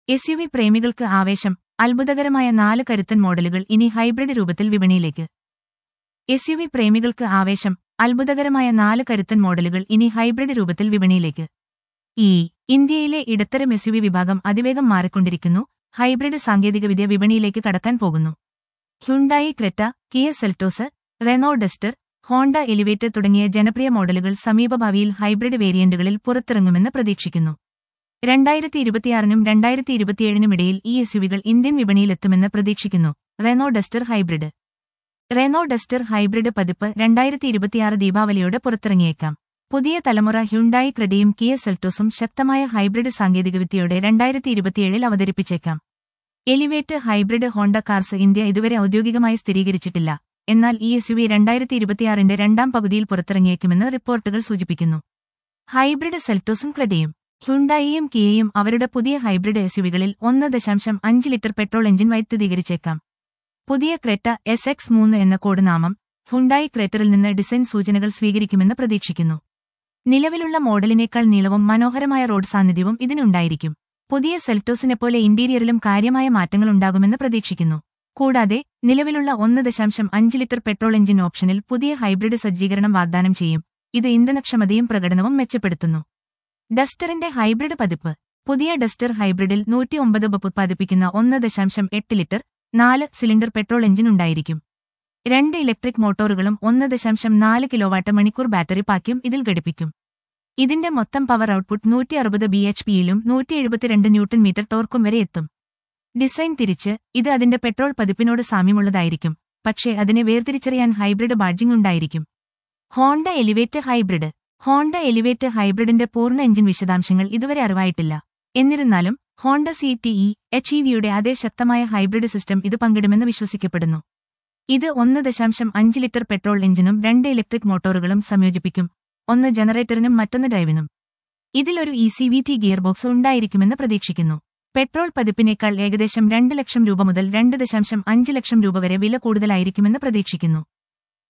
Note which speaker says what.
Speaker 1: S U V പ്രേമികൾക്ക് ആവേശം അത്ഭുതകരമായ നാല് കരുത്തൻ മോഡലുകൾ ഇനി ഹൈബ്രിഡ് രൂപത്തിൽ വിപണിയിലേക്ക് എസ് യു വി പ്രേമികൾക്ക് ആവേശം അത്ഭുതകരമായ നാല് കരുത്തൻ മോഡലുകൾ ഇനി ഹൈബ്രിഡ് രൂപത്തിൽ വിപണിയിലേക്ക് ഈ ഇന്ത്യയിലെ ഇടത്തരം എസ് യു വി വിഭാഗം അതിവേഗം മാറിക്കൊണ്ടിരിക്കുന്നു ഹൈബ്രിഡ് സാങ്കേതികവിദ്യ വിപണിയിലേക്ക് കടക്കാൻ പോകുന്നു Hyundai Creta Kia Seltos Renault Duster Honda elevator തുടങ്ങിയ ജനപ്രിയ മോഡലുകൾ സമീപഭാവിയിൽ ഹൈബ്രിഡ് വേരിയന്റുകളിൽ പുറത്തിറങ്ങുമെന്ന് പ്രതീക്ഷിക്കുന്നു രണ്ടായിരത്തി ഇരുപത്തിയാറിനും രണ്ടായിരത്തി ഇരുപത്തിയേഴിനും ഇടയിൽ ഈ എസ്യുവികൾ ഇന്ത്യൻ വിപണിയിലെത്തുമെന്ന് പ്രതീക്ഷിക്കുന്നു Renault Duster hybrid Renault Duster hybrid പതിപ്പ് രണ്ടായിരത്തി ഇരുപത്തിയാറ് ദീപാവലിയോടെ പുറത്തിറങ്ങിയേക്കാം പുതിയ തലമുറ ഹ്യുണ്ടായി ക്രെഡയും കിയ സെൽറ്റോസും ശക്തമായ ഹൈബ്രിഡ് സാങ്കേതികവിദ്യയോടെ രണ്ടായിരത്തി ഇരുപത്തിയേഴിൽ അവതരിപ്പിച്ചേക്കാം Elevate hybrid Honda cars India ഇതുവരെ ഔദ്യോഗികമായി സ്ഥിരീകരിച്ചിട്ടില്ല എന്നാൽ ഈ എസ്യുവി രണ്ടായിരത്തി ഇരുപത്തിയാറിന്റെ രണ്ടാം പകുതിയിൽ പുറത്തിറങ്ങിയേക്കുമെന്ന് റിപ്പോർട്ടുകൾ സൂചിപ്പിക്കുന്നു ഹൈബ്രിഡ് സെൽറ്റോസും ക്രെഡയും ഹ്യുണ്ടായിയും കിയയും അവരുടെ പുതിയ ഹൈബ്രിഡ് എസ്യുവികളിൽ ഒന്ന് ദശാംശം അഞ്ച് ലിറ്റർ പെട്രോൾ എഞ്ചിൻ വൈദ്യുതീകരിച്ചേക്കാം പുതിയ ക്രെറ്റ എസ് എക്സ് മൂന്ന് എന്ന കോഡ് നാമം ഹുണ്ടായി ക്രെറ്ററിൽ നിന്ന് ഡിസൈൻ സൂചനകൾ സ്വീകരിക്കുമെന്ന് പ്രതീക്ഷിക്കുന്നു നിലവിലുള്ള മോഡലിനേക്കാൾ നീളവും മനോഹരമായ റോഡ് സാന്നിധ്യവും ഇതിനുണ്ടായിരിക്കും പുതിയ സെൽറ്റോസിനെപ്പോലെ ഇന്റീരിയറിലും കാര്യമായ മാറ്റങ്ങളുണ്ടാകുമെന്ന് പ്രതീക്ഷിക്കുന്നു കൂടാതെ നിലവിലുള്ള ഒന്ന് ദശാംശം അഞ്ച് ലിറ്റർ പെട്രോൾ എഞ്ചിൻ ഓപ്ഷനിൽ പുതിയ ഹൈബ്രിഡ് സജ്ജീകരണം വാഗ്ദാനം ചെയ്യും ഇത് ഇന്ധനക്ഷമതയും പ്രകടനവും മെച്ചപ്പെടുത്തുന്നു ഡസ്റ്ററിന്റെ ഹൈബ്രിഡ് പതിപ്പ് പുതിയ ഡസ്റ്റർ ഹൈബ്രിഡിൽ നൂറ്റിയൊമ്പത് ബപ്പ് ഉത്പാദിപ്പിക്കുന്ന ഒന്ന് ദശാംശം എട്ട് ലിറ്റർ നാല് സിലിണ്ടർ പെട്രോൾ എഞ്ചിൻ ഉണ്ടായിരിക്കും രണ്ട് ഇലക്ട്രിക് മോട്ടോറുകളും ഒന്ന് ദശാംശം നാല് കിലോവാട്ട് മണിക്കൂർ ബാറ്ററി പാക്കും ഇതിൽ ഘടിപ്പിക്കും ഇതിന്റെ മൊത്തം പവർ ഔട്ട്പുട്ട് നൂറ്റി അറുപത് ബി എച്ച് പിയിലും നൂറ്റി എഴുപത്തിരണ്ട് ന്യൂട്ടൺ മീറ്റർ ടോർക്കും വരെ എത്തും ഡിസൈൻ തിരിച്ച് ഇത് അതിന്റെ പെട്രോൾ പതിപ്പിനോട് സാമ്യമുള്ളതായിരിക്കും പക്ഷേ അതിനെ വേർതിരിച്ചറിയാൻ ഹൈബ്രിഡ് ബാഡ്ജിംഗ് ഉണ്ടായിരിക്കും Honda Elevate hybrid Honda Elevate ഹൈബ്രിഡിന്റെ പൂർണ്ണ എഞ്ചിൻ വിശദാംശങ്ങൾ ഇതുവരെ അറിവായിട്ടില്ല എന്നിരുന്നാലും Honda C T E H E വിയുടെ അതേ ശക്തമായ ഹൈബ്രിഡ് സിസ്റ്റം ഇത് പങ്കിടുമെന്ന് വിശ്വസിക്കപ്പെടുന്നു ഇത് ഒന്ന് ദശാംശം അഞ്ച് ലിറ്റർ പെട്രോൾ എഞ്ചിനും രണ്ട് ഇലക്ട്രിക് മോട്ടോറുകളും സംയോജിപ്പിക്കും ഒന്ന് ജനറേറ്ററിനും മറ്റൊന്ന് ഡ്രൈവിനും ഇതിലൊരു E C V T gearbox ഉണ്ടായിരിക്കുമെന്ന് പ്രതീക്ഷിക്കുന്നു പെട്രോൾ പതിപ്പിനേക്കാൾ ഏകദേശം രണ്ട് ലക്ഷം രൂപ മുതൽ രണ്ട് ദശാംശം അഞ്ച് ലക്ഷം രൂപ വരെ വില കൂടുതലായിരിക്കുമെന്ന് പ്രതീക്ഷിക്കുന്നു